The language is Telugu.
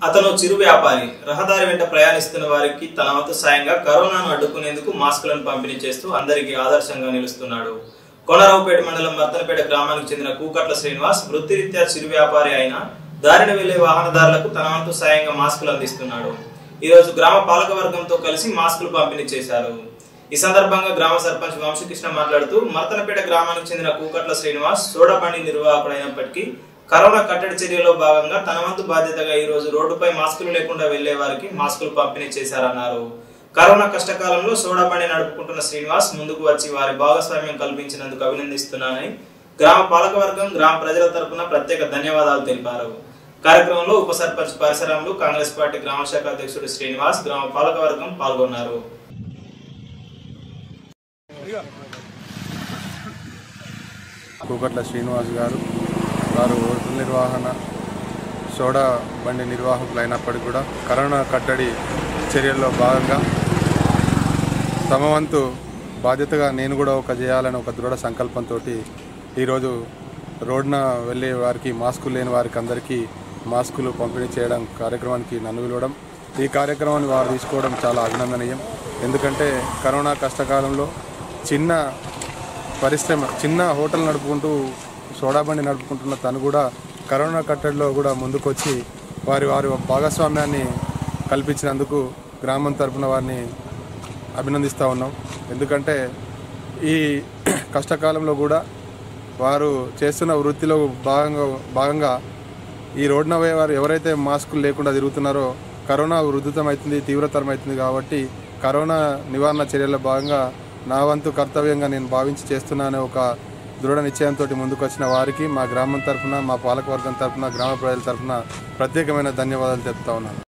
అతను చిరు వ్యాపారి రహదారి వెంట ప్రయాణిస్తున్న వారికి తన వంతు సాయంగా కరోనాను అడ్డుకునేందుకు మాస్కులను పంపిణీ చేస్తూ అందరికీ ఆదర్శంగా నిలుస్తున్నాడు కోనరావుపేట మండలం వర్తనపేట గ్రామానికి చెందిన కూకట్ల శ్రీనివాస్ వృత్తిరీత్యా చిరు వ్యాపారి అయిన దారిన వెళ్లే వాహనదారులకు తన వంతు సాయంగా మాస్కులు అందిస్తున్నాడు ఈ రోజు గ్రామ పాలకవర్గంతో కలిసి మాస్కులు పంపిణీ చేశారు ఈ సందర్భంగా గ్రామ సర్పంచ్ వంశకృష్ణ మాట్లాడుతూ మర్తనపేట గ్రామానికి చెందిన కూకట్ల శ్రీనివాస్ సోడా బండి నిర్వాహకుడైనప్పటికీ కరోనా కట్టడి చర్యలో భాగంగా తన వంతు బాధ్యతగా ఈ రోజు రోడ్డుపై మాస్కులు లేకుండా వెళ్లే వారికి మాస్కులు పంపిణీ చేశారన్నారు కరోనా కష్టకాలంలో సోడా బండి నడుపుకుంటున్న శ్రీనివాస్ ముందుకు వచ్చి వారి భాగస్వామ్యం కల్పించినందుకు అభినందిస్తున్నానని గ్రామ పాలకవర్గం గ్రామ ప్రజల తరపున ప్రత్యేక ధన్యవాదాలు తెలిపారు కార్యక్రమంలో ఉప సర్పంచ్ పరిసరాలు కాంగ్రెస్ పార్టీ గ్రామ శాఖ అధ్యక్షుడు శ్రీనివాస్ గ్రామ పాలకవర్గం పాల్గొన్నారు కూకట్ల శ్రీనివాస్ గారు వారు హోటల్ నిర్వహణ సోడా బండి నిర్వాహకులు అయినప్పటికీ కూడా కరోనా కట్టడి చర్యల్లో భాగంగా తమ వంతు బాధ్యతగా నేను కూడా ఒక చేయాలని ఒక దృఢ సంకల్పంతో ఈరోజు రోడ్న వెళ్ళే వారికి మాస్కులు లేని వారికి అందరికీ మాస్కులు పంపిణీ చేయడం కార్యక్రమానికి నన్ను పిలవడం ఈ కార్యక్రమాన్ని వారు తీసుకోవడం చాలా అభినందనీయం ఎందుకంటే కరోనా కష్టకాలంలో చిన్న పరిశ్రమ చిన్న హోటల్ నడుపుకుంటూ సోడా బండి నడుపుకుంటున్న తను కూడా కరోనా కట్టడిలో కూడా ముందుకొచ్చి వారి వారి భాగస్వామ్యాన్ని కల్పించినందుకు గ్రామం తరపున వారిని అభినందిస్తూ ఉన్నాం ఎందుకంటే ఈ కష్టకాలంలో కూడా వారు చేస్తున్న వృత్తిలో భాగంగా భాగంగా ఈ రోడ్డున పోయే వారు ఎవరైతే మాస్కులు లేకుండా తిరుగుతున్నారో కరోనా ఉధృతం అవుతుంది తీవ్రతరం అవుతుంది కాబట్టి కరోనా నివారణ చర్యల్లో భాగంగా నా వంతు కర్తవ్యంగా నేను భావించి చేస్తున్నానే ఒక దృఢ నిశ్చయంతో ముందుకు వచ్చిన వారికి మా గ్రామం తరఫున మా పాలకవర్గం తరఫున గ్రామ ప్రజల తరఫున ప్రత్యేకమైన ధన్యవాదాలు చెప్తా ఉన్నాను